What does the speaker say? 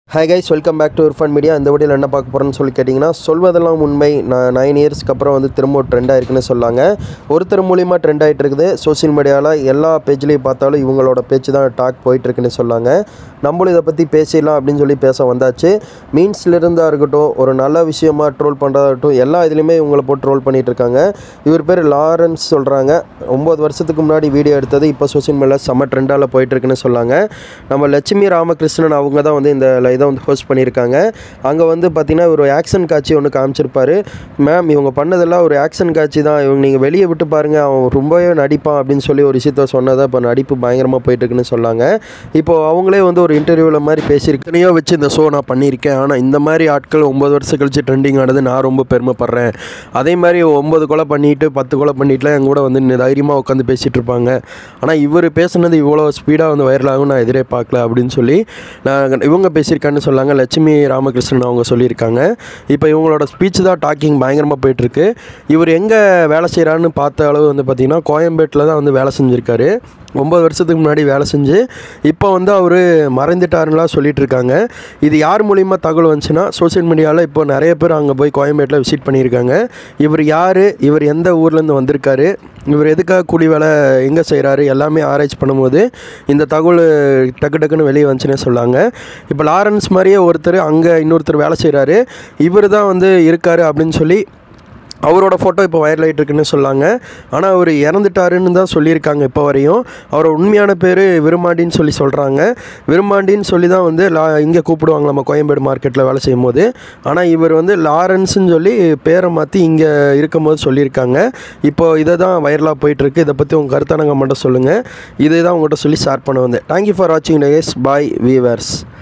hi guys welcome back to Irfan media இந்த வீடியோவில் என்ன பார்க்க போகிறேன்னு சொல்லி கேட்டிங்கன்னா சொல்வதெல்லாம் உண்மை நான் நைன் இயர்ஸ்க்கு அப்புறம் வந்து திரும்ப ட்ரெண்ட் ஆயிருக்குன்னு சொல்லாங்க ஒருத்தர் மூலிமா ட்ரெண்ட் ஆகிட்டு இருக்குது சோஷியல் மீடியாவில் எல்லா பேஜ்லேயும் பார்த்தாலும் இவங்களோட பேச்சு தான் டாக் போயிட்டுருக்குன்னு சொல்லாங்க நம்மளும் இதை பற்றி பேசிடலாம் அப்படின்னு சொல்லி பேச வந்தாச்சு மீன்ஸில் இருந்தால் இருக்கட்டும் ஒரு நல்ல விஷயமா ட்ரோல் பண்ணுறதா இருக்கட்டும் எல்லா இதுலேயுமே இவங்களை போட்டு ட்ரோல் பண்ணிகிட்டு இருக்காங்க இவர் பேர் லாரன்ஸ் சொல்கிறாங்க ஒம்பது வருஷத்துக்கு முன்னாடி வீடியோ எடுத்தது இப்போ சோஷியல் மீடியாவில் செம்ம ட்ரெண்டால் போயிட்டுருக்குன்னு சொல்லாங்க நம்ம லட்சுமி ராமகிருஷ்ணன் அவங்க தான் வந்து இந்த இதை வந்து ஹோஸ்ட் பண்ணியிருக்காங்க அங்கே வந்து பார்த்திங்கன்னா ஒரு ஆக்ஷன் காட்சி ஒன்று காமிச்சிருப்பாரு மேம் இவங்க பண்ணதெல்லாம் ஒரு ஆக்ஷன் காட்சி தான் இவங்க நீங்கள் வெளியே விட்டு பாருங்கள் அவன் ரொம்பவே நடிப்பான் அப்படின்னு சொல்லி ஒரு விஷயத்த சொன்னதை இப்போ நடிப்பு பயங்கரமாக போயிட்டுருக்குன்னு சொன்னாங்க இப்போது அவங்களே வந்து ஒரு இன்டர்வியூவில் மாதிரி பேசியிருக்கனையோ வச்சு இந்த ஷோ நான் பண்ணியிருக்கேன் ஆனால் இந்த மாதிரி ஆட்கள் ஒம்பது வருஷம் கழிச்சு ட்ரெண்டிங் ஆனது நான் ரொம்ப பெருமைப்படுறேன் அதே மாதிரி ஒம்பது கொலை பண்ணிட்டு பத்து கொலை பண்ணிட்டுலாம் என் கூட வந்து தைரியமாக உட்காந்து பேசிகிட்டு இருப்பாங்க ஆனால் இவர் பேசுனது இவ்வளோ ஸ்பீடாக வந்து வைரல் ஆகும் நான் எதிரே பார்க்கல அப்படின்னு சொல்லி நான் இவங்க பேசியிருக்கான்னு சொன்னாங்க லட்சுமி ராமகிருஷ்ணன் அவங்க சொல்லியிருக்காங்க இப்போ இவங்களோட ஸ்பீச் தான் டாக்கிங் பயங்கரமாக போயிட்டுருக்கு இவர் எங்கே வேலை செய்கிறான்னு பார்த்த அளவு வந்து பார்த்திங்கன்னா கோயம்பேட்டில் தான் வந்து வேலை செஞ்சுருக்காரு ஒம்பது வருஷத்துக்கு முன்னாடி வேலை செஞ்சு இப்போ வந்து அவர் மறைந்துட்டாருலாம் சொல்லிட்டு இருக்காங்க இது யார் மூலிமா தகவல் வந்துச்சுன்னா சோஷியல் மீடியாவில் இப்போ நிறைய பேர் அங்கே போய் கோயம்பேட்டில் விசிட் பண்ணியிருக்காங்க இவர் யார் இவர் எந்த ஊர்லேருந்து வந்திருக்காரு இவர் எதுக்காக கூலி வேலை எங்கே செய்கிறாரு எல்லாமே ஆராய்ச்சி பண்ணும்போது இந்த தகவல் டக்கு டக்குன்னு வெளியே வந்துச்சுன்னே சொல்லாங்க இப்போ லாரன்ஸ் மாதிரியே ஒருத்தர் அங்கே இன்னொருத்தர் வேலை செய்கிறாரு இவர் தான் வந்து இருக்கார் அப்படின்னு சொல்லி அவரோட ஃபோட்டோ இப்போ வைரல் ஆகிட்டு இருக்குன்னு சொல்லாங்க ஆனால் அவர் இறந்துட்டாருன்னு தான் சொல்லியிருக்காங்க இப்போ வரையும் அவரோட உண்மையான பேர் விருமாண்டின்னு சொல்லி சொல்கிறாங்க விருமாண்டின்னு சொல்லி தான் வந்து லா இங்கே கூப்பிடுவாங்க நம்ம கோயம்பேடு மார்க்கெட்டில் வேலை செய்யும் போது ஆனால் இவர் வந்து லாரன்ஸ்னு சொல்லி பேரை மாற்றி இங்கே இருக்கும்போது சொல்லியிருக்காங்க இப்போ இதை தான் வைரலாக போயிட்டுருக்கு இதை பற்றி உங்கள் கருத்தானங்க மட்டும் சொல்லுங்கள் இதை தான் உங்கள்கிட்ட சொல்லி ஷேர் பண்ண வந்தேன் தேங்க்யூ ஃபார் வாட்சிங் டேஸ் பாய் வீவர்ஸ்